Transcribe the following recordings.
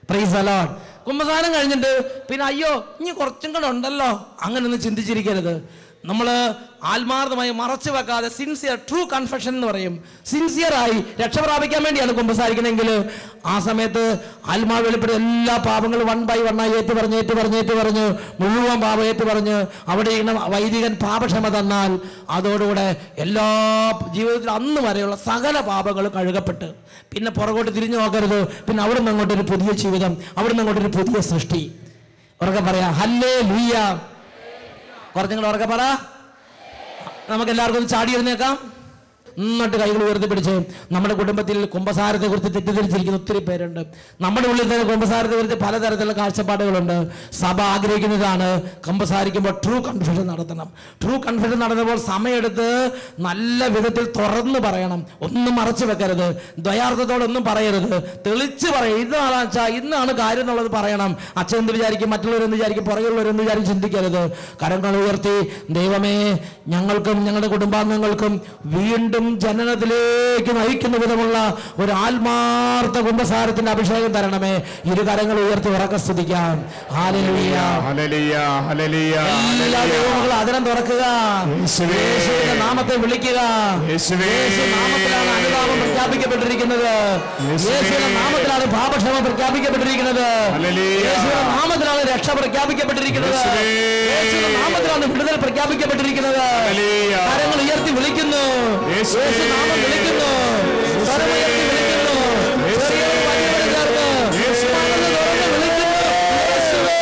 Price alone കുമ്പസാരം കഴിഞ്ഞിട്ട് പിന്നെ അയ്യോ ഇനി കുറച്ചും കൂടെ ഉണ്ടല്ലോ അങ്ങനെ ഒന്നും ചിന്തിച്ചിരിക്കരുത് നമ്മൾ ആത്മാർത്ഥമായി മറച്ചു വെക്കാതെ സിൻസിയർ ട്രൂ കൺഫെഷൻ എന്ന് പറയും സിൻസിയറായി രക്ഷ പ്രാപിക്കാൻ വേണ്ടിയാണ് കുമ്പസാരിക്കണമെങ്കിൽ ആ സമയത്ത് ആത്മാവ് വെളിപ്പെടുന്ന എല്ലാ പാപങ്ങളും വൺ ബൈ വണ്ണായി ഏറ്റു പറഞ്ഞ് ഏറ്റു പറഞ്ഞ് ഏറ്റു പറഞ്ഞ് മുഴുവൻ പാപം ഏറ്റു പറഞ്ഞ് അവിടെ ഇങ്ങനെ വൈദികൻ പാപക്ഷമ തന്നാൽ അതോടുകൂടെ എല്ലാ ജീവിതത്തിൽ അന്ന് വരെയുള്ള സകല പാപങ്ങളും കഴുകപ്പെട്ട് പിന്നെ പുറകോട്ട് തിരിഞ്ഞു നോക്കരുത് പിന്നെ അവിടുന്ന് അങ്ങോട്ടൊരു പുതിയ ജീവിതം അവിടുന്ന് അങ്ങോട്ടൊരു പുതിയ സൃഷ്ടി ഉറക്കെ പറയാം ഹല്ലേ ലൂയ കുറച്ചും കൂടെ ഉറക്കെ പറ നമുക്ക് എല്ലാവർക്കും ഒന്ന് ചാടി എഴുന്നേക്കാം എന്നിട്ട് കൈകൾ ഉയർത്തിപ്പിടിച്ച് നമ്മുടെ കുടുംബത്തിൽ കുംഭസാരത്തെ കുറിച്ച് തെറ്റിദ്ധരിച്ചിരിക്കുന്ന ഒത്തിരി പേരുണ്ട് നമ്മുടെ ഉള്ളിൽ തന്നെ കുംഭസാരത്തെ കുറിച്ച് പലതരത്തിലുള്ള കാഴ്ചപ്പാടുകളുണ്ട് സഭ ആഗ്രഹിക്കുന്നതാണ് കുംഭസാരിക്കുമ്പോൾ ട്രൂ കൺഫ്യൂഷൻ നടത്തണം ട്രൂ കൺഫ്യൂഷൻ നടന്നപ്പോൾ സമയമെടുത്ത് നല്ല വിധത്തിൽ തുറന്ന് പറയണം ഒന്നും മറച്ചു വെക്കരുത് ദ്വയാർത്ഥത്തോടൊന്നും പറയരുത് തെളിച്ച് പറയും ഇന്നാണ് അച്ഛാ ഇന്നാണ് കാര്യം എന്നുള്ളത് പറയണം അച്ഛൻ എന്ത് വിചാരിക്കും മറ്റുള്ളവരെന്ത് വിചാരിക്കും പുറകുള്ളവരെന്ത് വിചാരിക്കും ചിന്തിക്കരുത് കരങ്ങൾ ഉയർത്തി ദൈവമേ ഞങ്ങൾക്കും ഞങ്ങളുടെ കുടുംബാംഗങ്ങൾക്കും വീണ്ടും ജനനത്തിലേക്ക് നയിക്കുന്ന വിധമുള്ള ഒരു ആത്മാർത്ഥ കുംഭസാരത്തിന്റെ അഭിഷേകം തരണമേ ഇരു കരങ്ങൾ ഉയർത്തി ഉറക്ക സ്തുതിക്കാം ഹാലലുയ്യ ഹല്ലേലൂയ ഹല്ലേലൂയ എല്ലാ ദൈവമക്കളും അതിനം തുറക്കുക യേശുവേ. യേശുവിന്റെ നാമത്തെ വിളിക്കുക യേശുവേ. യേശു നാമത്തിലാണ് അനുതാപം പ്രഖ്യാപിക്കപ്പെട്ടിരിക്കുന്നത് യേശുവേ. യേശുവിന്റെ നാമത്തിലാണ് പാപക്ഷമ പ്രഖ്യാപിക്കപ്പെട്ടിരിക്കുന്നത് ഹല്ലേലൂയ. യേശുവിന്റെ നാമത്തിലാണ് രക്ഷ പ്രഖ്യാപിക്കപ്പെട്ടിരിക്കുന്നത് യേശുവേ. യേശുവിന്റെ നാമത്തിലാണ് വിടുതൽ പ്രഖ്യാപിക്കപ്പെട്ടിരിക്കുന്നത് ഹല്ലേലൂയ. കരങ്ങൾ ഉയർത്തി വിളിക്കുന്നു യേശുവേ. യേശു നാമം വിളിക്കുന്നു സ്വരമുയർത്തി വിളിക്കുന്നു ചെറിയവരും വലിയവരും ചേർന്ന് യേശുവേ. മകനെ തുറന്ന് വിളിക്കുന്നു യേശുവേ.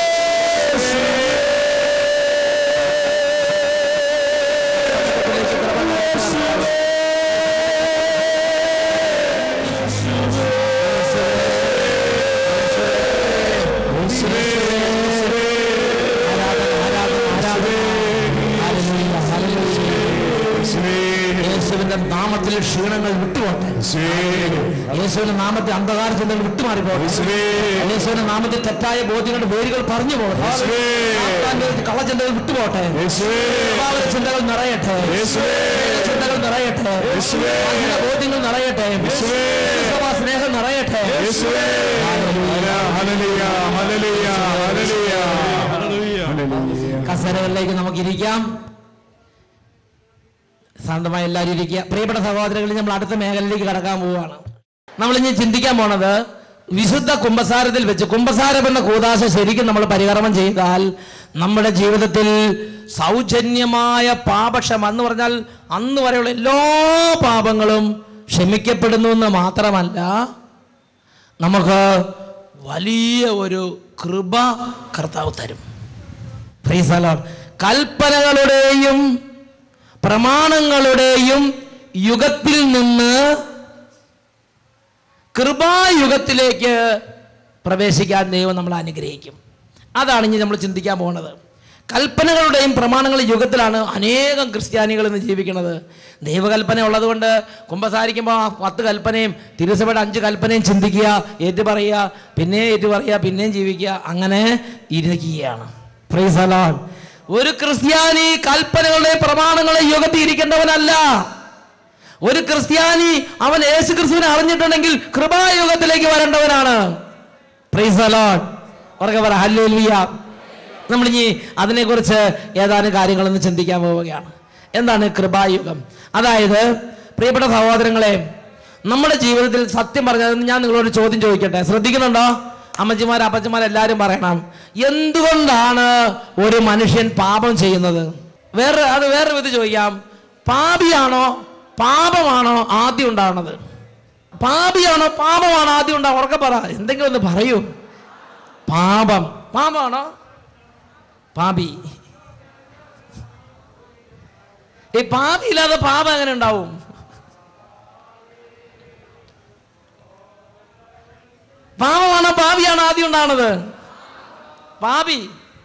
ആരാധന, ആരാധന, ആരാധന. Hallelujah, hallelujah. യേശുവേ. യേശുവിന്റെ നാമത്തിൽ ക്ഷീണങ്ങൾ വിട്ടുപോട്ടെ യേശുവേ. യേശുവിന്റെ നാമത്തിൽ അന്ധകാര ചിന്തകൾ വിട്ടുമാറിപ്പോട്ടെ യേശുവേ. യേശുവിന്റെ നാമത്തിൽ തെറ്റായ ബോധ്യങ്ങളുടെ വേരുകൾ പറഞ്ഞു പോകട്ടെ യേശുവേ. സാത്താന്റെ കള്ളചിന്തകൾ വിട്ടുപോട്ടെ യേശുവേ. സ്വഭാവ ചിന്തകൾ നിറയട്ടെ യേശുവേ. ചിന്തകൾ നിറയട്ടെ യേശുവേ. അഹിത ബോധ്യങ്ങൾ നിറയട്ടെ യേശുവേ. ക്രിസ്തവ സ്നേഹം നിറയട്ടെ യേശുവേ. Hallelujah hallelujah hallelujah hallelujah hallelujah കസേരകളിലേക്ക് നമുക്ക് ഇരിക്കാം ശാന്തമായി എല്ലാവരും ഇരിക്കുക പ്രിയപ്പെട്ട സഹോദരങ്ങളിൽ നമ്മൾ അടുത്ത മേഖലയിലേക്ക് കടക്കാൻ പോവുകയാണ് നമ്മൾ ഇനി ചിന്തിക്കാൻ പോണത് വിശുദ്ധ കുംഭസാരത്തിൽ വെച്ച് കുംഭസാരം എന്ന കൂതാശ ശരിക്കും നമ്മൾ പരികർമ്മം ചെയ്താൽ നമ്മുടെ ജീവിതത്തിൽ സൗജന്യമായ പാപക്ഷമ എന്ന് പറഞ്ഞാൽ അന്ന് വരെയുള്ള എല്ലാ പാപങ്ങളും ക്ഷമിക്കപ്പെടുന്നു എന്ന് മാത്രമല്ല നമുക്ക് വലിയ ഒരു കൃപ കർത്താവ് തരും Praise the Lord. കൽപ്പനകളുടെയും പ്രമാണങ്ങളുടെയും യുഗത്തിൽ നിന്ന് കൃപായുഗത്തിലേക്ക് പ്രവേശിക്കാൻ ദൈവം നമ്മളെ അനുഗ്രഹിക്കും അതാണ് ഇനി നമ്മൾ ചിന്തിക്കാൻ പോകുന്നത് കൽപ്പനകളുടെയും പ്രമാണങ്ങളുടെ യുഗത്തിലാണ് അനേകം ക്രിസ്ത്യാനികൾ ഇന്ന് ജീവിക്കുന്നത് ദൈവകൽപ്പന ഉള്ളതുകൊണ്ട് കുമ്പസാരിക്കുമ്പോൾ ആ പത്ത് കൽപ്പനയും തിരുസഭയുടെ അഞ്ച് കൽപ്പനയും ചിന്തിക്കുക ഏറ്റു പറയുക പിന്നെയും ഏറ്റു പറയുക പിന്നെയും ജീവിക്കുക അങ്ങനെ ഇരിക്കുകയാണ് Praise the Lord. ഒരു ക്രിസ്ത്യാനി കൽപ്പനകളുടെയും പ്രമാണങ്ങളെ യുഗത്തിൽ ഇരിക്കേണ്ടവനല്ല ഒരു ക്രിസ്ത്യാനി അവൻ യേശു ക്രിസ്തുവിനെ അറിഞ്ഞിട്ടുണ്ടെങ്കിൽ കൃപായുഗത്തിലേക്ക് വരേണ്ടവനാണ് പ്രൈസ് the Lord. ഉറക്കെ പറ ഹല്ലേലൂയ നമ്മളിനി അതിനെക്കുറിച്ച് ഏതാനും കാര്യങ്ങളൊന്ന് ചിന്തിക്കാൻ പോവുകയാണ് എന്താണ് കൃപായുഗം അതായത് പ്രിയപ്പെട്ട സഹോദരങ്ങളെ നമ്മുടെ ജീവിതത്തിൽ സത്യം പറഞ്ഞാൽ ഞാൻ നിങ്ങളോട് ചോദ്യം ചോദിക്കട്ടെ ശ്രദ്ധിക്കുന്നുണ്ടോ അമ്മച്ചിമാർ അപ്പച്ചമാർ എല്ലാവരും പറയണം എന്തുകൊണ്ടാണ് ഒരു മനുഷ്യൻ പാപം ചെയ്യുന്നത് വേറെ അത് വേറെ വിധ ചോദിക്കാം പാപിയാണോ പാപമാണോ ആദ്യം ഉണ്ടാവുന്നത് പാപിയാണോ പാപമാണോ ആദ്യം ഉണ്ടാവുക ഉറക്കെ പറ എന്തെങ്കിലും ഒന്ന് പറയൂ പാപം പാപമാണോ പാപി ഈ പാപി ഇല്ലാതെ പാപം എങ്ങനെ ഉണ്ടാവും പാപമാണോ പാപിയാണോ ആദ്യം ഉണ്ടാവുന്നത് പാപി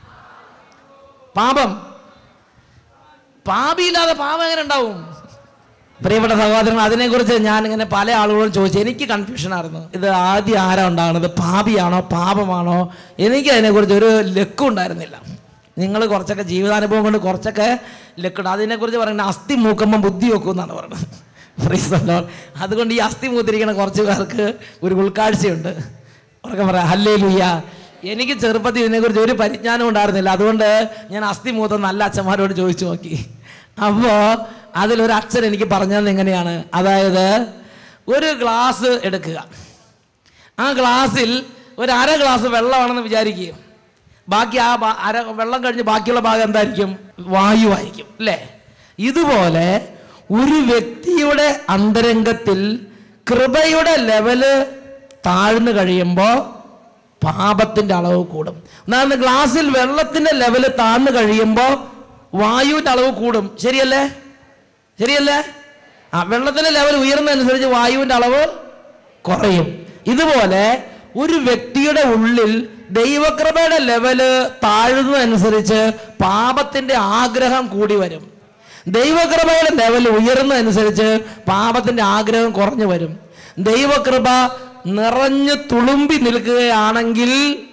പാപം പാപിയില്ലാതെ പാപം എങ്ങനെ ഉണ്ടാവും പ്രിയപ്പെട്ട സഹോദരങ്ങൾ അതിനെക്കുറിച്ച് ഞാൻ ഇങ്ങനെ പല ആളുകളോടും ചോദിച്ചു എനിക്ക് കൺഫ്യൂഷൻ ആയിരുന്നു ഇത് ആദ്യം ആരാ ഉണ്ടാകുന്നത് പാപിയാണോ പാപമാണോ എനിക്ക് അതിനെക്കുറിച്ച് ഒരു ലക്കും ഉണ്ടായിരുന്നില്ല നിങ്ങൾ കുറച്ചൊക്കെ ജീവിതാനുഭവം കൊണ്ട് കുറച്ചൊക്കെ ലക്കുണ്ട് അതിനെക്കുറിച്ച് പറയുന്നത് അസ്ഥി മൂക്കുമ്പം ബുദ്ധി വെക്കും എന്നാണ് പറയുന്നത് Praise the Lord. അതുകൊണ്ട് ഈ അസ്ഥി മൂത്തിരിക്കുന്ന കുറച്ച് പേർക്ക് ഒരു ഉൾക്കാഴ്ചയുണ്ട് ഉറക്കെ പറ ഹല്ലേ ലുയ്യ എനിക്ക് ചെറുപ്പത്തിൽ ഇതിനെക്കുറിച്ച് ഒരു പരിജ്ഞാനം ഉണ്ടായിരുന്നില്ല അതുകൊണ്ട് ഞാൻ അസ്ഥി മൂത്ത നല്ല അച്ഛന്മാരോട് ചോദിച്ചു നോക്കി അപ്പോൾ അതിലൊരു അച്ഛൻ എനിക്ക് പറഞ്ഞത് എങ്ങനെയാണ് അതായത് ഒരു ഗ്ലാസ് എടുക്കുക ആ ഗ്ലാസ്സിൽ ഒരു അര ഗ്ലാസ് വെള്ളമാണെന്ന് വിചാരിക്കുക ബാക്കി ആ ബാ- അര വെള്ളം കഴിഞ്ഞ് ബാക്കിയുള്ള ഭാഗം എന്തായിരിക്കും വായുവായിരിക്കും അല്ലേ ഇതുപോലെ ഒരു വ്യക്തിയുടെ അന്തരംഗത്തിൽ കൃപയുടെ ലെവല് താഴ്ന്നു കഴിയുമ്പോൾ പാപത്തിന്റെ അളവ് കൂടും എന്നാൽ ഗ്ലാസ്സിൽ വെള്ളത്തിന്റെ ലെവല് താഴ്ന്നു കഴിയുമ്പോൾ വായുവിന്റെ അളവ് കൂടും ശരിയല്ലേ ശരിയല്ലേ ആ വെള്ളത്തിന്റെ ലെവൽ ഉയർന്നതനുസരിച്ച് വായുവിന്റെ അളവ് കുറയും ഇതുപോലെ ഒരു വ്യക്തിയുടെ ഉള്ളിൽ ദൈവകൃപയുടെ ലെവല് താഴുന്നതനുസരിച്ച് പാപത്തിന്റെ ആഗ്രഹം കൂടി വരും ദൈവകൃപയുടെ ലെവൽ ഉയരുന്നതനുസരിച്ച് പാപത്തിന്റെ ആഗ്രഹം കുറഞ്ഞു വരും ദൈവകൃപ നിറഞ്ഞു തുളുമ്പി നിൽക്കുകയാണെങ്കിൽ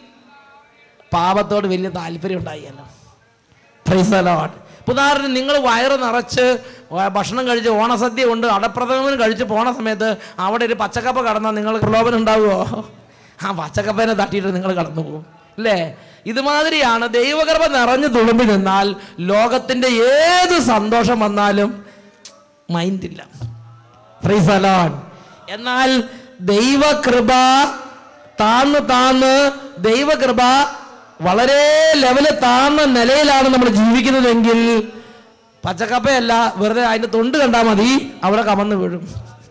പാപത്തോട് വലിയ താല്പര്യം ഉണ്ടായില്ല പ്രൈസ് ലോഡ് ഉദാഹരണം നിങ്ങൾ വയറ് നിറച്ച് വ- ഭക്ഷണം കഴിച്ച് ഓണസദ്യ കൊണ്ട് അടപ്രഥമൻ കഴിച്ച് പോണ സമയത്ത് അവിടെ ഒരു പച്ചക്കപ്പ കടന്നാൽ നിങ്ങൾ പ്രലോഭനം ഉണ്ടാവുമോ ആ പച്ചക്കപ്പേനെ തട്ടിയിട്ട് നിങ്ങൾ കടന്നു പോകും അല്ലേ ഇതുമാതിരിയാണ് ദൈവകൃപ നിറഞ്ഞു തുളുമ്പി നിന്നാൽ ലോകത്തിൻ്റെ ഏത് സന്തോഷം വന്നാലും മൈൻഡില്ല Praise the Lord. എന്നാൽ ദൈവകൃപ താന്ന് താന്ന് ദൈവകൃപ വളരെ ലെവല് താഴ്ന്ന നിലയിലാണ് നമ്മൾ ജീവിക്കുന്നതെങ്കിൽ പച്ചക്കപ്പയല്ല വെറുതെ അതിന്റെ തൊണ്ട് കണ്ടാൽ മതി അവിടെ കമന്ന് വീഴും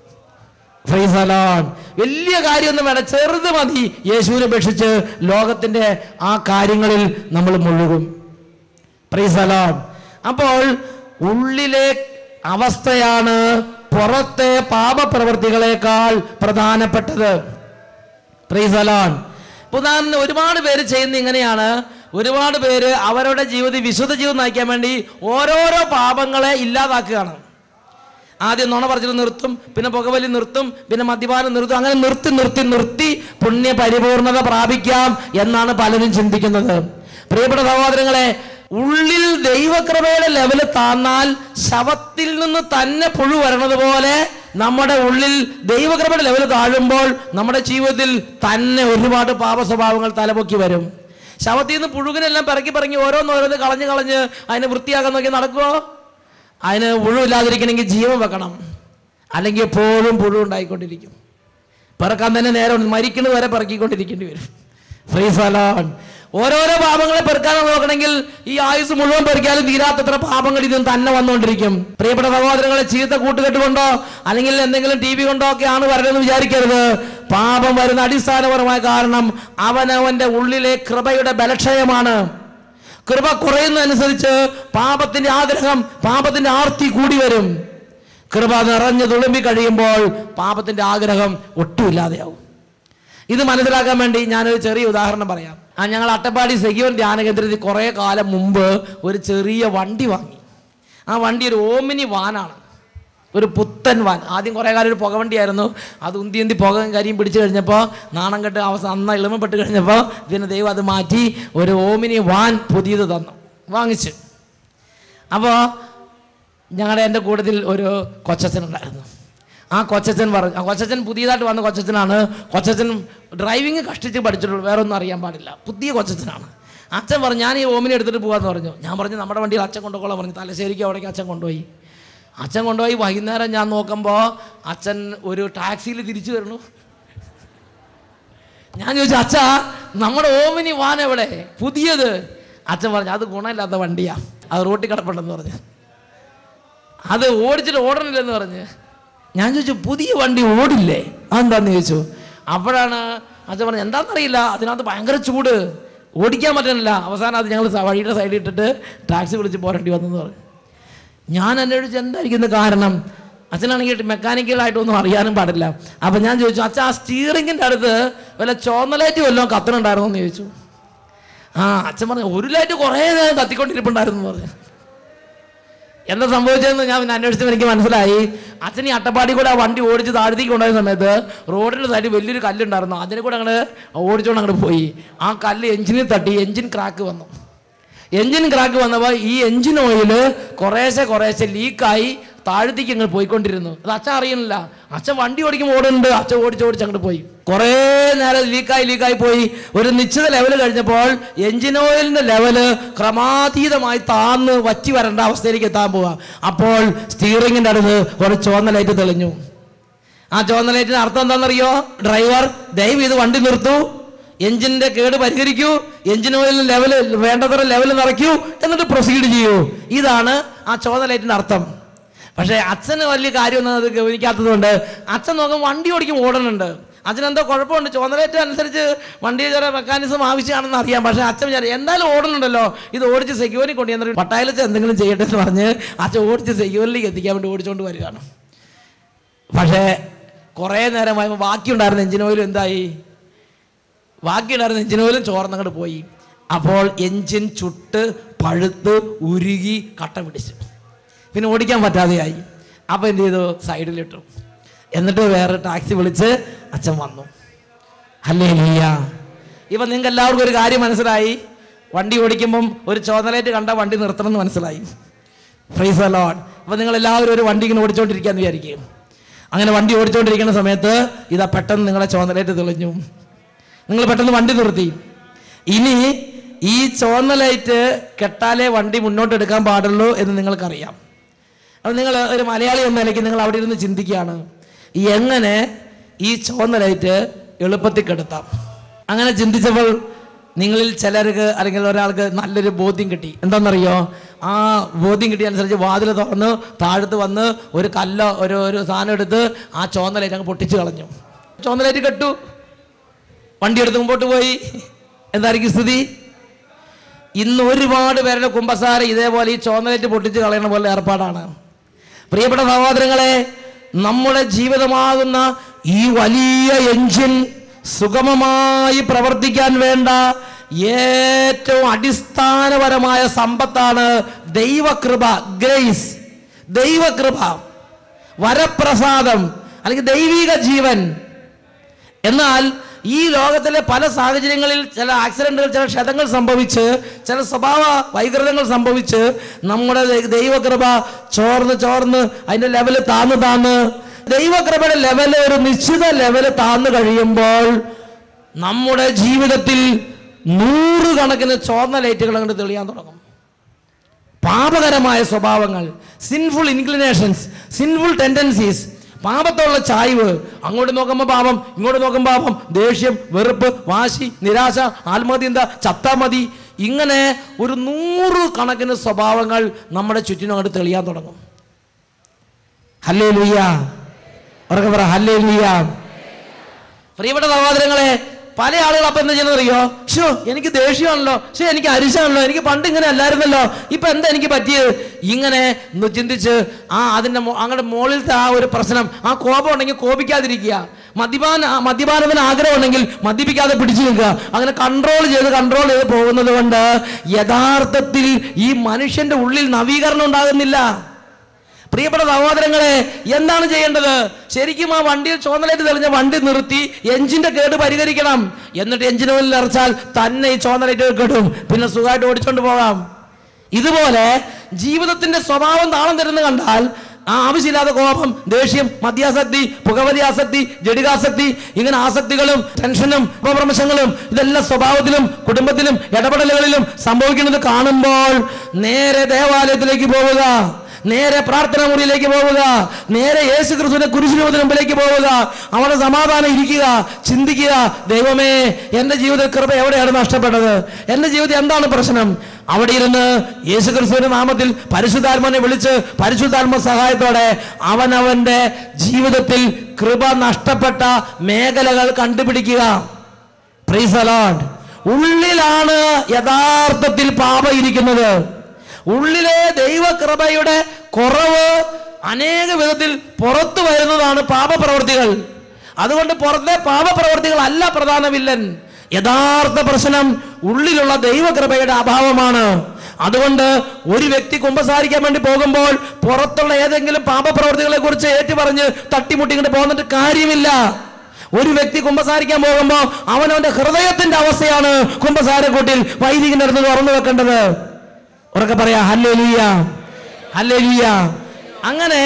Praise the Lord. വലിയ കാര്യമൊന്നും വേണ്ട ചെറുത് മതി യേശുവിനെ അപേക്ഷിച്ച് ലോകത്തിന്റെ ആ കാര്യങ്ങളിൽ നമ്മൾ മുഴുകും Praise the Lord. അപ്പോൾ ഉള്ളിലെ അവസ്ഥയാണ് പുറത്തെ പാപപ്രവൃത്തികളെക്കാൾ പ്രധാനപ്പെട്ടത് Praise the Lord. ഇപ്പൊ ഉദാഹരണത്തിന് ഒരുപാട് പേര് ചെയ്യുന്ന ഇങ്ങനെയാണ് ഒരുപാട് പേര് അവരുടെ ജീവിതം വിശുദ്ധ ജീവിതം നയിക്കാൻ വേണ്ടി ഓരോരോ പാപങ്ങളെ ഇല്ലാതാക്കുകയാണ് ആദ്യം നുണ പറച്ചിൽ നിർത്തും പിന്നെ പുകവലി നിർത്തും പിന്നെ മദ്യപാനം നിർത്തും അങ്ങനെ നിർത്തി നിർത്തി നിർത്തി പുണ്യ പരിപൂർണത പ്രാപിക്കാം എന്നാണ് പലരും ചിന്തിക്കുന്നത് പ്രിയപ്പെട്ട സഹോദരങ്ങളെ ഉള്ളിൽ ദൈവകൃപയുടെ ലെവല് താന്നാൽ ശവത്തിൽ നിന്ന് തന്നെ പുഴു വരണത് പോലെ നമ്മുടെ ഉള്ളിൽ ദൈവകൃപയുടെ ലെവൽ താഴുമ്പോൾ നമ്മുടെ ജീവിതത്തിൽ തന്നെ ഒരുപാട് പാപ സ്വഭാവങ്ങൾ തലപൊക്കി വരും ശവത്തിൽ നിന്ന് പുഴുകിനെല്ലാം പിറക്കി പിറങ്ങി ഓരോന്നോരോന്ന് കളഞ്ഞ് കളഞ്ഞ് അതിനെ വൃത്തിയാക്കാൻ നോക്കി നടക്കുമോ അതിന് പുഴുവില്ലാതിരിക്കണമെങ്കിൽ ജീവൻ വെക്കണം അല്ലെങ്കിൽ എപ്പോഴും പുഴു ഉണ്ടായിക്കൊണ്ടിരിക്കും പിറക്കാൻ തന്നെ നേരം മരിക്കുന്നത് വരെ പിറക്കിക്കൊണ്ടിരിക്കേണ്ടി വരും ഫ്രീസ് അലോൺ ഓരോരോ പാപങ്ങളെ പെറുക്കാൻ നോക്കണമെങ്കിൽ ഈ ആയുസ് മുഴുവൻ പെറുക്കിയാലും തീരാത്തത്ര പാപങ്ങൾ ഇതിന് തന്നെ വന്നുകൊണ്ടിരിക്കും പ്രിയപ്പെട്ട സഹോദരങ്ങളെ ചീത്ത കൂട്ടുകെട്ട് കൊണ്ടോ അല്ലെങ്കിൽ എന്തെങ്കിലും ടി വി കൊണ്ടോ ഒക്കെയാണ് വരുന്നതെന്ന് വിചാരിക്കരുത് പാപം വരുന്ന അടിസ്ഥാനപരമായ കാരണം അവനവന്റെ ഉള്ളിലെ കൃപയുടെ ബലക്ഷയമാണ് കൃപ കുറയുന്നതനുസരിച്ച് പാപത്തിന്റെ ആഗ്രഹം പാപത്തിന്റെ ആർത്തി കൂടി വരും കൃപ നിറഞ്ഞു തുളുമ്പി കഴിയുമ്പോൾ പാപത്തിന്റെ ആഗ്രഹം ഒട്ടുമില്ലാതെയാവും ഇത് മനസ്സിലാക്കാൻ വേണ്ടി ഞാനൊരു ചെറിയ ഉദാഹരണം പറയാം ആ ഞങ്ങൾ അട്ടപ്പാടി സെഗ്യോൻ ധ്യാന കേന്ദ്രത്തിൽ കുറേ കാലം മുമ്പ് ഒരു ചെറിയ വണ്ടി വാങ്ങി ആ വണ്ടി ഒരു ഓമിനി വാനാണ് ഒരു പുത്തൻ വാൻ ആദ്യം കുറേ കാലം ഒരു പുകവണ്ടിയായിരുന്നു അത് ഉന്തി ഉന്തി പുക കരിയും പിടിച്ചു കഴിഞ്ഞപ്പോൾ നാണം കെട്ട് അവസാനം നന്നായി എളിമപ്പെട്ട് കഴിഞ്ഞപ്പോൾ പിന്നെ ദൈവം അത് മാറ്റി ഒരു ഓമിനി വാൻ പുതിയത് തന്നു വാങ്ങിച്ചു അപ്പോൾ ഞങ്ങളുടെ എൻ്റെ കൂട്ടത്തിൽ ഒരു കൊച്ചച്ഛൻ ഉണ്ടായിരുന്നു ആ കൊച്ചച്ഛൻ പറഞ്ഞു ആ കൊച്ചച്ഛൻ പുതിയതായിട്ട് വന്ന കൊച്ചച്ഛനാണ് കൊച്ചച്ഛൻ ഡ്രൈവിംഗ് കഷ്ടിച്ച് പഠിച്ചിട്ടുള്ളൂ വേറെ ഒന്നും അറിയാൻ പാടില്ല പുതിയ കൊച്ചച്ഛനാണ് അച്ഛൻ പറഞ്ഞു ഞാൻ ഈ ഓമിനെ എടുത്തിട്ട് പോകാമെന്ന് പറഞ്ഞു ഞാൻ പറഞ്ഞു നമ്മുടെ വണ്ടിയിൽ അച്ഛൻ കൊണ്ടുപോകാൻ പറഞ്ഞു തലശ്ശേരിക്ക് അവിടേക്ക് അച്ഛൻ കൊണ്ടുപോയി അച്ഛൻ കൊണ്ടുപോയി വൈകുന്നേരം ഞാൻ നോക്കുമ്പോൾ അച്ഛൻ ഒരു ടാക്സിയിൽ തിരിച്ചു വരണു ഞാൻ ചോദിച്ചു അച്ഛാ നമ്മുടെ ഓമിനി വാൻ എവിടെ പുതിയത് അച്ഛൻ പറഞ്ഞു അത് ഗുണമില്ലാത്ത വണ്ടിയാ അത് റോട്ടിൽ കിടപ്പുണ്ടെന്ന് പറഞ്ഞു അത് ഓടിച്ചിട്ട് ഓടണില്ലെന്ന് പറഞ്ഞ് ഞാൻ ചോദിച്ചു പുതിയ വണ്ടി ഓടില്ലേ അതെന്താന്ന് ചോദിച്ചു അപ്പോഴാണ് അച്ഛൻ പറഞ്ഞു എന്താണെന്നറിയില്ല അതിനകത്ത് ഭയങ്കര ചൂട് ഓടിക്കാൻ പറ്റുന്നില്ല അവസാനം അത് ഞങ്ങൾ സ- വഴിയുടെ സൈഡിൽ ഇട്ടിട്ട് ടാക്സി വിളിച്ച് പോരേണ്ടി വന്നെന്ന് പറഞ്ഞു ഞാൻ അന്വേഷിച്ച് എന്തായിരിക്കും ഇത് കാരണം അച്ഛനാണെങ്കിൽ മെക്കാനിക്കലായിട്ടൊന്നും അറിയാനും പാടില്ല അപ്പം ഞാൻ ചോദിച്ചു അച്ഛൻ ആ സ്റ്റീറിങ്ങിൻ്റെ അടുത്ത് വല്ല ചോന്നലൈറ്റ് വല്ലതും കത്തണുണ്ടായിരുന്നോ എന്ന് ചോദിച്ചു ആ അച്ഛൻ പറഞ്ഞു ഒരു ലൈറ്റ് കുറേ നേരം കത്തിക്കൊണ്ടിരിപ്പുണ്ടായിരുന്നു എന്ന് പറഞ്ഞു എന്താ സംഭവിച്ചതെന്ന് ഞാൻ പിന്നെ അന്വേഷിച്ചപ്പോൾ എനിക്ക് മനസ്സിലായി അച്ഛൻ ഈ അട്ടപ്പാടി കൂടെ ആ വണ്ടി ഓടിച്ച് താഴത്തേക്ക് കൊണ്ടുപോയ സമയത്ത് റോഡിൻ്റെ സൈഡിൽ വലിയൊരു കല്ലുണ്ടായിരുന്നു അതിനെ കൂടെ അങ്ങോട്ട് ഓടിച്ചുകൊണ്ട് അങ്ങോട്ട് പോയി ആ കല്ല് എഞ്ചിനിൽ തട്ടി എഞ്ചിൻ ക്രാക്ക് വന്നു എഞ്ചിൻ ക്രാക്ക് വന്നപ്പോൾ ഈ എഞ്ചിൻ ഓയിൽ കുറേശ്ശെ കുറേശ്ശെ ലീക്കായി താഴത്തേക്ക് അങ്ങ് പോയിക്കൊണ്ടിരുന്നു അത് അച്ഛൻ അറിയുന്നില്ല അച്ഛൻ വണ്ടി ഓടിക്കുമ്പോൾ ഓടുന്നുണ്ട് അച്ഛൻ ഓടിച്ച് ഓടിച്ച് അങ്ങോട്ട് പോയി കുറേ നേരം ലീക്കായി ലീക്കായി പോയി ഒരു നിശ്ചിത ലെവൽ കഴിഞ്ഞപ്പോൾ എഞ്ചിൻ ഓയിലിന്റെ ലെവല് ക്രമാതീതമായി താന്ന് വറ്റി വരേണ്ട അവസ്ഥയിലേക്ക് എത്താൻ പോവാ അപ്പോൾ സ്റ്റിയറിംഗിന്റെ അടുത്ത് ഒരു ചുവന്ന ലൈറ്റ് തെളിഞ്ഞു ആ ചുവന്ന ലൈറ്റിന് അർത്ഥം എന്താണെന്നറിയോ ഡ്രൈവർ ദയവ് ഇത് വണ്ടി നിർത്തൂ എഞ്ചിന്റെ കേട് പരിഹരിക്കൂ എഞ്ചിൻ ഓയിലിന് ലെവൽ വേണ്ടത്ര ലെവൽ നിറയ്ക്കൂ എന്നിട്ട് പ്രൊസീഡ് ചെയ്യൂ ഇതാണ് ആ ചുവന്ന ലൈറ്റിന്റെ അർത്ഥം പക്ഷേ അച്ഛന് വലിയ കാര്യമൊന്നും അത് ഗവനിക്കാത്തത് കൊണ്ട് അച്ഛൻ നോക്കും വണ്ടി ഓടിക്കും ഓടുന്നുണ്ട് അച്ഛനെന്തോ കുഴപ്പമുണ്ട് ചുവന്ന ലൈറ്റ് അനുസരിച്ച് വണ്ടി ചില മെക്കാനിസം ആവശ്യമാണെന്ന് അറിയാം പക്ഷേ അച്ഛൻ വിചാരിക്കും എന്തായാലും ഓടുന്നുണ്ടല്ലോ ഇത് ഓടിച്ച് സെക്യൂരിറ്റി കൊണ്ടുവന്നിട്ട് പട്ടായിൽ എന്തെങ്കിലും ചെയ്യട്ടെ എന്ന് പറഞ്ഞ് അച്ഛൻ ഓടിച്ച് സെക്യൂരിറ്റിക്ക് എത്തിക്കാൻ വേണ്ടി ഓടിച്ചുകൊണ്ട് വരികയാണ് പക്ഷേ കുറേ നേരമായപ്പോൾ ബാക്കിയുണ്ടായിരുന്ന എഞ്ചിൻ ഓയിലും എന്തായി ബാക്കിയുണ്ടായിരുന്ന എഞ്ചിൻ ഓയിലും ചോർന്നങ്ങോട്ട് പോയി അപ്പോൾ എഞ്ചിൻ ചുട്ട് പഴുത്ത് ഉരുകി കട്ട പിടിച്ചു പിന്നെ ഓടിക്കാൻ പറ്റാതെയായി അപ്പോൾ എന്ത് ചെയ്തു സൈഡിലിട്ടു എന്നിട്ട് വേറെ ടാക്സി വിളിച്ച് അച്ഛൻ വന്നു അല്ലേ ലീയ ഇപ്പം നിങ്ങൾക്ക് എല്ലാവർക്കും ഒരു കാര്യം മനസ്സിലായി വണ്ടി ഓടിക്കുമ്പം ഒരു ചോദനലേറ്റ് കണ്ട വണ്ടി നിർത്തണം എന്ന് മനസ്സിലായി ഫ്രീസ് അലോൺ അപ്പം നിങ്ങൾ എല്ലാവരും ഒരു വണ്ടി ഇങ്ങനെ ഓടിച്ചോണ്ടിരിക്കാന്ന് വിചാരിക്കും അങ്ങനെ വണ്ടി ഓടിച്ചോണ്ടിരിക്കുന്ന സമയത്ത് ഇതാ പെട്ടെന്ന് നിങ്ങളെ ചോദനലേറ്റ് തെളിഞ്ഞു നിങ്ങൾ പെട്ടെന്ന് വണ്ടി നിർത്തി ഇനി ഈ ചുവന്ന ലൈറ്റ് കെട്ടാലേ വണ്ടി മുന്നോട്ട് എടുക്കാൻ പാടുള്ളൂ എന്ന് നിങ്ങൾക്കറിയാം അപ്പോൾ നിങ്ങൾ ഒരു മലയാളി എന്ന നിലയ്ക്ക് നിങ്ങൾ അവിടെ ഇരുന്ന് ചിന്തിക്കുകയാണ് എങ്ങനെ ഈ ചുവന്ന ലൈറ്റ് എളുപ്പത്തിൽ കെടുത്താം അങ്ങനെ ചിന്തിച്ചപ്പോൾ നിങ്ങളിൽ ചിലർക്ക് അല്ലെങ്കിൽ ഒരാൾക്ക് നല്ലൊരു ബോധ്യം കിട്ടി എന്താണെന്നറിയോ ആ ബോധ്യം കിട്ടിയ അനുസരിച്ച് വാതിൽ തുറന്ന് താഴത്ത് വന്ന് ഒരു കല്ലോ ഒരു ഒരു സാധനം എടുത്ത് ആ ചുവന്ന ലൈറ്റ് അങ്ങ് പൊട്ടിച്ച് കളഞ്ഞു ചുവന്ന ലൈറ്റ് കെട്ടു വണ്ടി എടുത്ത് മുമ്പോട്ട് പോയി എന്തായിരിക്കും സ്ഥിതി ഇന്ന് ഒരുപാട് പേരുടെ കുമ്പസാര ഇതേപോലെ ഈ ചോന്നലേറ്റ് പൊട്ടിച്ച് കളയണ പോലെ ഏർപ്പാടാണ് പ്രിയപ്പെട്ട സഹോദരങ്ങളെ നമ്മുടെ ജീവിതമാകുന്ന ഈ വലിയ എഞ്ചിൻ സുഗമമായി പ്രവർത്തിക്കാൻ വേണ്ട ഏറ്റവും അടിസ്ഥാനപരമായ സമ്പത്താണ് ദൈവകൃപ ഗ്രേസ് ദൈവകൃപ വരപ്രസാദം അല്ലെങ്കിൽ ദൈവിക ജീവൻ എന്നാൽ ഈ ലോകത്തിലെ പല സാഹചര്യങ്ങളിൽ ചില ആക്സിഡന്റുകൾ ചില ക്ഷതങ്ങൾ സംഭവിച്ച് ചില സ്വഭാവ വൈകൃതങ്ങൾ സംഭവിച്ച് നമ്മുടെ ദൈ- ദൈവകൃപ ചോർന്ന് ചോർന്ന് അതിന്റെ ലെവല് താന്ന് താന്ന് ദൈവകൃപയുടെ ലെവല് ഒരു നിശ്ചിത ലെവല് താന്ന് കഴിയുമ്പോൾ നമ്മുടെ ജീവിതത്തിൽ നൂറുകണക്കിന് ചോർന്ന ലൈറ്റുകൾ അങ്ങോട്ട് തെളിയാൻ തുടങ്ങും പാപകരമായ സ്വഭാവങ്ങൾ സിൻഫുൾ ഇൻക്ലിനേഷൻസ് സിൻഫുൾ ടെൻഡൻസീസ് പാപത്തുള്ള ചായ്വ് അങ്ങോട്ട് നോക്കുമ്പോൾ പാപം ഇങ്ങോട്ട് നോക്കുമ്പോൾ പാപം ദേഷ്യം വെറുപ്പ് വാശി നിരാശ ആത്മഹത്യ ചത്താ മതി ഇങ്ങനെ ഒരു നൂറ് കണക്കിന് സ്വഭാവങ്ങൾ നമ്മുടെ ചുറ്റിനും അങ്ങോട്ട് തെളിയാൻ തുടങ്ങും ഹല്ലേ ലുയ്യ ഉറക്കെ പറ ഹല്ലേ ലുയ്യ പ്രിയപ്പെട്ട സഹോദരങ്ങളെ പല ആളുകൾ അപ്പം എന്താ ചെയ്യുന്നത് അറിയോ ഷോ എനിക്ക് ദേഷ്യമാണല്ലോ ഷോ എനിക്ക് അരിശാണല്ലോ എനിക്ക് പണ്ട് ഇങ്ങനെ അല്ലായിരുന്നല്ലോ ഇപ്പൊ എന്താ എനിക്ക് പറ്റിയത് ഇങ്ങനെ ഒന്ന് ചിന്തിച്ച് ആ അതിന്റെ മോ- അങ്ങയുടെ മുകളിലത്തെ ആ ഒരു പ്രശ്നം ആ കോപം ഉണ്ടെങ്കിൽ കോപിക്കാതിരിക്കുക മദ്യപാന ആ മദ്യപാനത്തിന് ആഗ്രഹം ഉണ്ടെങ്കിൽ മദ്യപിക്കാതെ പിടിച്ചു നിൽക്കുക അങ്ങനെ കൺട്രോൾ ചെയ്ത് കൺട്രോൾ ചെയ്ത് പോകുന്നത് കൊണ്ട് യഥാർത്ഥത്തിൽ ഈ മനുഷ്യന്റെ ഉള്ളിൽ നവീകരണം ഉണ്ടാകുന്നില്ല പ്രിയപ്പെട്ട സഹോദരങ്ങളെ എന്താണ് ചെയ്യേണ്ടത് ശരിക്കും ആ വണ്ടിയിൽ ചോന്നലേറ്റ് തെളിഞ്ഞ വണ്ടി നിർത്തി എഞ്ചിന്റെ കേട് പരിഹരിക്കണം എന്നിട്ട് എഞ്ചിൻ ഓയിലിൽ ഇറച്ചാൽ തന്നെ ഈ ചോന്നലേറ്റ് കെടും പിന്നെ സുഖമായിട്ട് ഓടിച്ചോണ്ട് പോകാം ഇതുപോലെ ജീവിതത്തിന്റെ സ്വഭാവം താളം തരുന്ന കണ്ടാൽ ആ ആവശ്യമില്ലാത്ത കോപം ദേഷ്യം മദ്യാസക്തി പുകവലി ആസക്തി ജഡികാസക്തി ഇങ്ങനെ ആസക്തികളും ടെൻഷനും ഉപഭ്രംശങ്ങളും ഇതെല്ലാം സ്വഭാവത്തിലും കുടുംബത്തിലും ഇടപെടലുകളിലും സംഭവിക്കുന്നത് കാണുമ്പോൾ നേരെ ദേവാലയത്തിലേക്ക് പോവുക നേരെ പ്രാർത്ഥന മുറിയിലേക്ക് പോവുക നേരെ യേശു ക്രിസ്തുവിന്റെ കുരിശിന് മുമ്പിലേക്ക് പോവുക അവിടെ സമാധാനം ഇരിക്കുക ചിന്തിക്കുക ദൈവമേ എൻ്റെ ജീവിത കൃപ എവിടെയാണ് നഷ്ടപ്പെട്ടത് എൻ്റെ ജീവിതം എന്താണ് പ്രശ്നം അവിടെ ഇരുന്ന് യേശു ക്രിസ്തുവിന്റെ നാമത്തിൽ പരിശുദ്ധാത്മനെ വിളിച്ച് പരിശുദ്ധാത്മ സഹായത്തോടെ അവൻ അവന്റെ ജീവിതത്തിൽ കൃപ നഷ്ടപ്പെട്ട മേഖലകൾ കണ്ടുപിടിക്കുക Praise the Lord. ഉള്ളിലാണ് യഥാർത്ഥത്തിൽ പാപം ഇരിക്കുന്നത് ഉള്ളിലെ ദൈവകൃപയുടെ കുറവ് അനേക വിധത്തിൽ പുറത്തു വരുന്നതാണ് പാപപ്രവർത്തികൾ അതുകൊണ്ട് പുറത്തെ പാപപ്രവർത്തികളല്ല പ്രധാന വില്ലൻ യഥാർത്ഥ പ്രശ്നം ഉള്ളിലുള്ള ദൈവകൃപയുടെ അഭാവമാണ് അതുകൊണ്ട് ഒരു വ്യക്തി കുമ്പസാരിക്കാൻ വേണ്ടി പോകുമ്പോൾ പുറത്തുള്ള ഏതെങ്കിലും പാപപ്രവർത്തികളെ കുറിച്ച് ഏറ്റുപറഞ്ഞ് തട്ടിമുട്ടി ഇങ്ങോട്ട് പോകുന്നിട്ട് കാര്യമില്ല ഒരു വ്യക്തി കുമ്പസാരിക്കാൻ പോകുമ്പോൾ അവനവന്റെ ഹൃദയത്തിന്റെ അവസ്ഥയാണ് കുമ്പസാരക്കൂട്ടിൽ വൈദികന്റെ അടുത്ത് തുറന്നു വെക്കേണ്ടത് ഉറക്കെ പറയാ ഹല്ലേ ലൂയ ഹല്ലേ ലൂയ അങ്ങനെ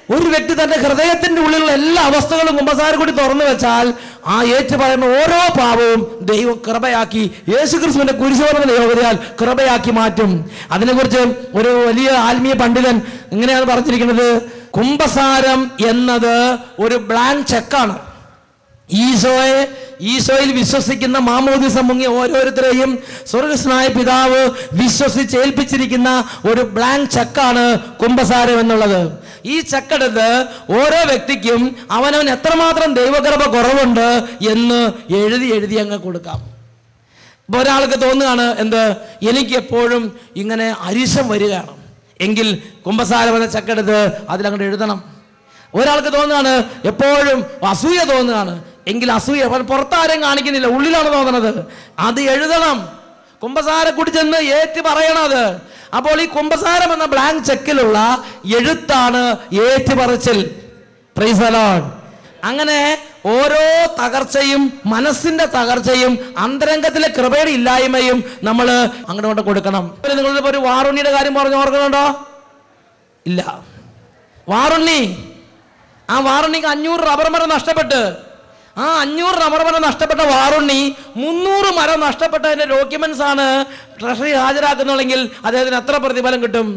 ഒരു വ്യക്തി തന്റെ ഹൃദയത്തിന്റെ ഉള്ളിലുള്ള എല്ലാ അവസ്ഥകളും കുമ്പസാരം കൂടി തുറന്നു വെച്ചാൽ ആ ഏറ്റു പറയുന്ന ഓരോ പാപവും ദൈവം കൃപയാക്കി യേശുക്രിസ്തുവിന്റെ കുരിശോധന യോഗ്യതയാൽ കൃപയാക്കി മാറ്റും അതിനെക്കുറിച്ച് ഒരു വലിയ ആത്മീയ പണ്ഡിതൻ ഇങ്ങനെയാണ് പറഞ്ഞിരിക്കുന്നത് കുംഭസാരം എന്നത് ഒരു ബ്ലാങ്ക് ചെക്കാണ് ഈശോയെ ഈശോയിൽ വിശ്വസിക്കുന്ന മാമോദിസം മുങ്ങിയ ഓരോരുത്തരെയും സ്വർഗസ്നായ പിതാവ് വിശ്വസിച്ച് ഏൽപ്പിച്ചിരിക്കുന്ന ഒരു ബ്ലാങ്ക് ചെക്കാണ് കുംഭസാരം എന്നുള്ളത് ഈ ചെക്കെടുത്ത് ഓരോ വ്യക്തിക്കും അവനവൻ എത്രമാത്രം ദൈവകൃപ കുറവുണ്ട് എന്ന് എഴുതി എഴുതി അങ്ങ് കൊടുക്കാം ഇപ്പൊ ഒരാൾക്ക് തോന്നുകയാണ് എന്ത് എനിക്ക് എപ്പോഴും ഇങ്ങനെ അരിശം വരികയാണ് എങ്കിൽ കുംഭസാരം എന്ന ചക്കെടുത്ത് അതിലങ്ങോട്ട് എഴുതണം ഒരാൾക്ക് തോന്നുകയാണ് എപ്പോഴും അസൂയ തോന്നുകയാണ് എങ്കിൽ അസൂയ അവൻ പുറത്താരും കാണിക്കുന്നില്ല ഉള്ളിലാണ് തോന്നുന്നത് അത് എഴുതണം കുംഭസാരെ കൂടി ചെന്ന് ഏറ്റ് പറയണത് അപ്പോൾ ഈ കുംഭസാരം എന്ന ബ്ലാങ്ക് ചെക്കിലുള്ള എഴുത്താണ് ഏറ്റ് പറച്ചിൽ പ്രൈസ് the Lord. അങ്ങനെ ഓരോ തകർച്ചയും മനസ്സിന്റെ തകർച്ചയും അന്തരംഗത്തിലെ കൃപയുടെ ഇല്ലായ്മയും നമ്മൾ അങ്ങോട്ട് കൊണ്ട് കൊടുക്കണം നിങ്ങളിപ്പോ ഒരു വാറുണ്ണിയുടെ കാര്യം പറഞ്ഞു ഓർക്കുന്നുണ്ടോ ഇല്ല വാറുണ്ണി ആ വാറുണ്ണിക്ക് അഞ്ഞൂറ് റബ്ബർ മരം നഷ്ടപ്പെട്ട് ആ അഞ്ഞൂറ് റബ്ബർ മരം നഷ്ടപ്പെട്ട വാറുണ്ണി മുന്നൂറ് മരം നഷ്ടപ്പെട്ടതിന്റെ ഡോക്യുമെന്റ്സ് ആണ് ട്രഷറി ഹാജരാക്കുന്നുള്ളെങ്കിൽ അദ്ദേഹത്തിന് എത്ര പ്രതിഫലം കിട്ടും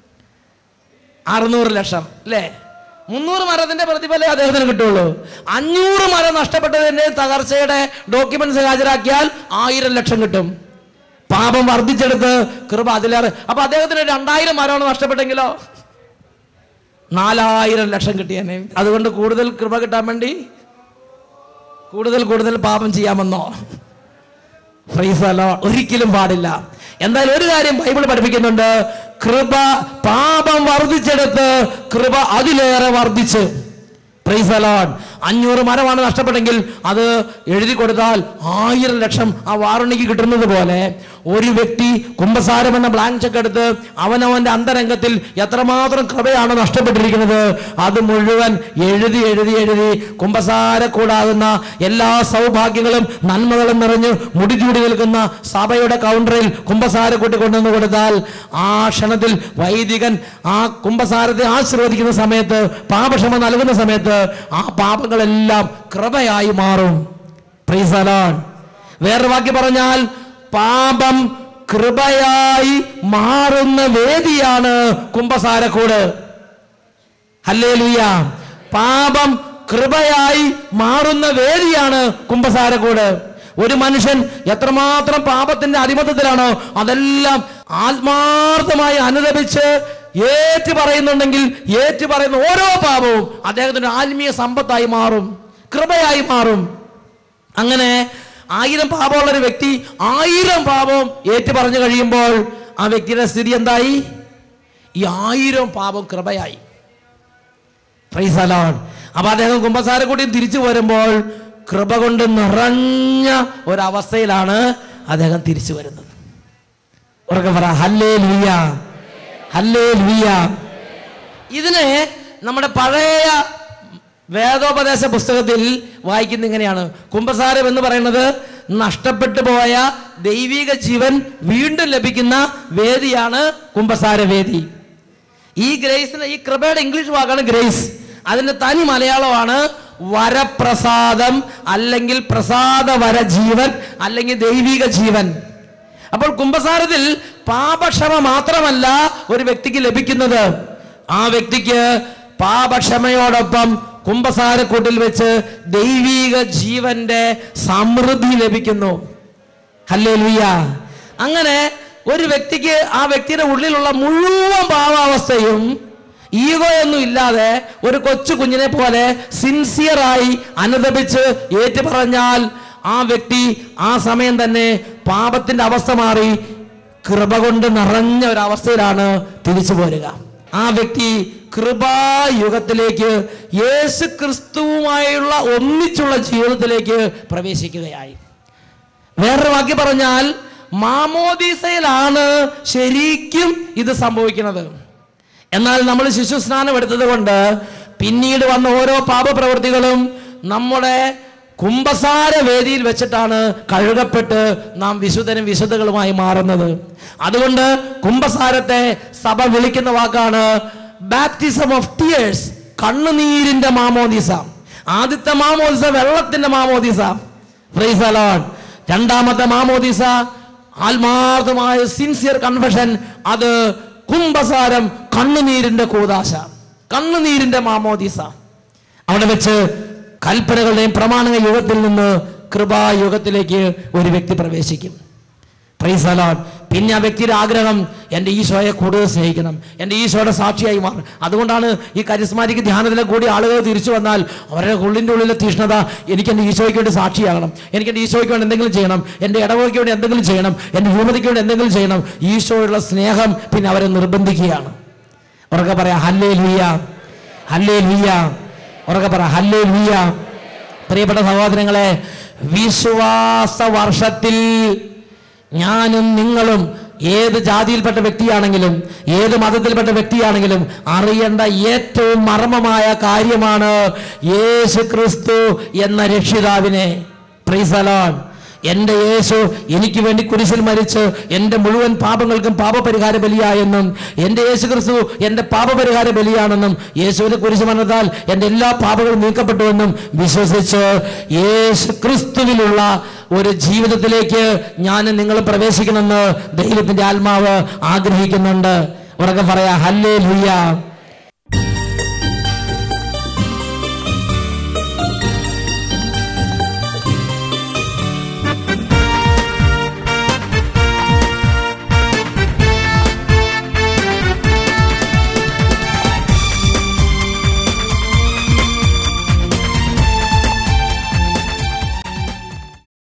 അറുന്നൂറ് ലക്ഷം അല്ലേ മുന്നൂറ് മരത്തിന്റെ പ്രതിഫലം അദ്ദേഹത്തിന് കിട്ടുള്ളൂ അഞ്ഞൂറ് മരം നഷ്ടപ്പെട്ടതിന്റെ തകർച്ചയുടെ ഡോക്യുമെന്റ്സ് ഹാജരാക്കിയാൽ ആയിരം ലക്ഷം കിട്ടും പാപം വർദ്ധിച്ചെടുത്ത് കൃപ അതിലേറെ അപ്പൊ അദ്ദേഹത്തിന് രണ്ടായിരം മരമാണ് നഷ്ടപ്പെട്ടെങ്കിലോ നാലായിരം ലക്ഷം കിട്ടിയേനെ അതുകൊണ്ട് കൂടുതൽ കൃപ കിട്ടാൻ വേണ്ടി കൂടുതൽ കൂടുതൽ പാപം ചെയ്യാമെന്നോ ഫ്രീസലോ ഒരിക്കലും പാടില്ല എന്തായാലും ഒരു കാര്യം ബൈബിൾ പഠിപ്പിക്കുന്നുണ്ട് കൃപ പാപം വർദ്ധിച്ചെടുത്ത് കൃപ അതിലേറെ വർദ്ധിച്ച് പ്രൈസലോൺ അഞ്ഞൂറ് മരമാണ് നഷ്ടപ്പെട്ടെങ്കിൽ അത് എഴുതി കൊടുത്താൽ ആയിരം ലക്ഷം ആ വാറണിക്ക് കിട്ടുന്നത് പോലെ ഒരു വ്യക്തി കുംഭസാരം എന്ന ബ്ലാങ്ക് ചെക്ക് എടുത്ത് അവനവന്റെ അന്തരംഗത്തിൽ എത്രമാത്രം കൃപയാണ് നഷ്ടപ്പെട്ടിരിക്കുന്നത് അത് മുഴുവൻ എഴുതി എഴുതി എഴുതി കുംഭസാര കൂടാകുന്ന എല്ലാ സൗഭാഗ്യങ്ങളും നന്മകളും നിറഞ്ഞ് മുടിചൂടി നിൽക്കുന്ന സഭയുടെ കൗണ്ടറിൽ കുംഭസാര കൂട്ടി കൊണ്ടുവന്ന് കൊടുത്താൽ ആ ക്ഷണത്തിൽ വൈദികൻ ആ കുംഭസാരത്തെ ആശീർവദിക്കുന്ന സമയത്ത് പാപക്ഷമ നൽകുന്ന സമയത്ത് ആ പാപങ്ങളെല്ലാം കൃപയായി മാറും പ്രീസലോൺ വേറൊരു വാക്യം പറഞ്ഞാൽ പാപം കൃപയായി മാറുന്ന വേദിയാണ് കുംഭസാരക്കൂട് ഹല്ലേലൂയ പാപം കൃപയായി മാറുന്ന വേദിയാണ് കുംഭസാരക്കൂട് ഒരു മനുഷ്യൻ എത്രമാത്രം പാപത്തിന്റെ അടിമത്തത്തിലാണോ അതെല്ലാം ആത്മാർത്ഥമായി അനുദപിച്ച് ഏറ്റു പറയുന്നുണ്ടെങ്കിൽ ഏറ്റു പറയുന്ന ഓരോ പാപവും അദ്ദേഹത്തിന്റെ ആത്മീയ സമ്പത്തായി മാറും കൃപയായി മാറും അങ്ങനെ ആയിരം പാപമുള്ള ഒരു വ്യക്തി ആയിരം പാപം ഏറ്റു പറഞ്ഞു കഴിയുമ്പോൾ ആ വ്യക്തിയുടെ സ്ഥിതി എന്തായി ഈ ആയിരം പാപം കൃപയായി പ്രൈസലോൺ അപ്പൊ അദ്ദേഹം കുംഭസാരക്കൂട്ടിയും തിരിച്ചു വരുമ്പോൾ കൃപ കൊണ്ട് നിറഞ്ഞ ഒരവസ്ഥയിലാണ് അദ്ദേഹം തിരിച്ചു വരുന്നത് ഉറക്കെ പറ ഹല്ലേ ലുയ്യ ഹല്ലേ ലുയ്യ ഇതിനെ നമ്മുടെ പഴയ വേദോപദേശ പുസ്തകത്തിൽ വായിക്കുന്ന ഇങ്ങനെയാണ് കുംഭസാരം എന്ന് പറയുന്നത് നഷ്ടപ്പെട്ടു പോയ ദൈവിക ജീവൻ വീണ്ടും ലഭിക്കുന്ന വേദിയാണ് കുംഭസാര വേദി ഈ ഗ്രേസിന് ഈ കൃപയുടെ ഇംഗ്ലീഷ് വാക്കാണ് ഗ്രേസ് അതിന്റെ തനി മലയാളമാണ് വരപ്രസാദം അല്ലെങ്കിൽ പ്രസാദ വര ജീവൻ അല്ലെങ്കിൽ ദൈവിക ജീവൻ അപ്പോൾ കുംഭസാരത്തിൽ പാപക്ഷമ മാത്രമല്ല ഒരു വ്യക്തിക്ക് ലഭിക്കുന്നത് ആ വ്യക്തിക്ക് പാപക്ഷമയോടൊപ്പം കുംഭസാരക്കൂട്ടിൽ വെച്ച് ദൈവിക ജീവന്റെ സമൃദ്ധി ലഭിക്കുന്നു ഹല്ലേലൂയ അങ്ങനെ ഒരു വ്യക്തിക്ക് ആ വ്യക്തിയുടെ ഉള്ളിലുള്ള മുഴുവൻ ഭാവാവസ്ഥയും ഈഗോ ഒന്നും ഇല്ലാതെ ഒരു കൊച്ചു കുഞ്ഞിനെ പോലെ സിൻസിയറായി അനുദപിച്ച് ഏറ്റുപറഞ്ഞാൽ ആ വ്യക്തി ആ സമയം തന്നെ പാപത്തിന്റെ അവസ്ഥ മാറി കൃപ കൊണ്ട് നിറഞ്ഞ ഒരു അവസ്ഥയിലാണ് തിരിച്ചു പോരുക ആ വ്യക്തി കൃപായുഗത്തിലേക്ക് യേശു ക്രിസ്തുവുമായുള്ള ഒന്നിച്ചുള്ള ജീവിതത്തിലേക്ക് പ്രവേശിക്കുകയായി വേറൊരു വാക്യം പറഞ്ഞാൽ മാമോദീസയിലാണ് ശരിക്കും ഇത് സംഭവിക്കുന്നത് എന്നാൽ നമ്മൾ ശിശു സ്നാനം എടുത്തത് കൊണ്ട് പിന്നീട് വന്ന ഓരോ പാപപ്രവൃത്തികളും നമ്മുടെ കുംഭസാര വേദിയിൽ വെച്ചിട്ടാണ് കഴുകപ്പെട്ട് നാം വിശുദ്ധനും വിശുദ്ധകളുമായി മാറുന്നത് അതുകൊണ്ട് കുംഭസാരത്തെ സഭ വിളിക്കുന്ന വാക്കാണ് ബാപ്റ്റിസം ഓഫ് ടിയേഴ്സ് കണ്ണുനീരിന്റെ മാമോദിസ ആദ്യത്തെ മാമോദിസ വെള്ളത്തിന്റെ മാമോദിസ Praise the Lord. രണ്ടാമത്തെ മാമോദിസ ആത്മാർത്ഥമായ സിൻസിയർ കൺഫഷൻ അത് കുംഭസാരം കണ്ണുനീരിന്റെ കൂതാശ കണ്ണുനീരിന്റെ മാമോദിസ അവിടെ വെച്ച് കൽപ്പനകളുടെയും പ്രമാണ യുഗത്തിൽ നിന്ന് കൃപായുഗത്തിലേക്ക് ഒരു വ്യക്തി പ്രവേശിക്കും പ്രൈസ് അലോൺ പിന്നെ ആ വ്യക്തിയുടെ ആഗ്രഹം എൻ്റെ ഈശോയെ കൂടുതൽ സ്നേഹിക്കണം എൻ്റെ ഈശോയുടെ സാക്ഷിയായി മാറും അതുകൊണ്ടാണ് ഈ കരിസ്മാറ്റിക് ധ്യാനത്തിലെ കൂടി ആളുകൾ തിരിച്ചു വന്നാൽ അവരുടെ ഉള്ളിൻ്റെ ഉള്ളിലെ തീഷ്ണത എനിക്ക് എൻ്റെ ഈശോയ്ക്ക് വേണ്ടി സാക്ഷിയാകണം എനിക്ക് എൻ്റെ ഈശോയ്ക്ക് വേണ്ടി എന്തെങ്കിലും ചെയ്യണം എൻ്റെ ഇടവകയ്ക്ക് വേണ്ടി എന്തെങ്കിലും ചെയ്യണം എൻ്റെ യുവതിക്ക് വേണ്ടി എന്തെങ്കിലും ചെയ്യണം ഈശോയുള്ള സ്നേഹം പിന്നെ അവരെ നിർബന്ധിക്കുകയാണ് ഉറക്കെ പറയാം ഹല്ലേ ലുയ്യ ഹല്ലേ ലുയ്യ ഉറക്കെ പറ ഹല്ലേ ലുയ്യ പ്രിയപ്പെട്ട സഹോദരങ്ങളെ വിശ്വാസ വർഷത്തിൽ ഞാനും നിങ്ങളും ഏത് ജാതിയിൽപ്പെട്ട വ്യക്തിയാണെങ്കിലും ഏത് മതത്തിൽപ്പെട്ട വ്യക്തിയാണെങ്കിലും അറിയേണ്ട ഏറ്റവും മർമ്മമായ കാര്യമാണ് യേശു ക്രിസ്തു എന്ന രക്ഷിതാവിനെ പ്രീസലോൺ എൻ്റെ യേശു എനിക്ക് വേണ്ടി കുരിശിൽ മരിച്ച് എൻ്റെ മുഴുവൻ പാപങ്ങൾക്കും പാപപരിഹാര ബലിയായെന്നും എൻ്റെ യേശു ക്രിസ്തു എൻ്റെ പാപപരിഹാര ബലിയാണെന്നും യേശുവിൻ്റെ കുരിശ് മരണത്താൽ എൻ്റെ എല്ലാ പാപങ്ങളും നീക്കപ്പെട്ടുവെന്നും വിശ്വസിച്ച് യേശു ക്രിസ്തുവിലുള്ള ഒരു ജീവിതത്തിലേക്ക് ഞാൻ നിങ്ങൾ പ്രവേശിക്കണമെന്ന് ദൈവത്തിൻ്റെ ആത്മാവ് ആഗ്രഹിക്കുന്നുണ്ട് ഉറക്കെ പറയാ ഹല്ലേ ലുയ്യ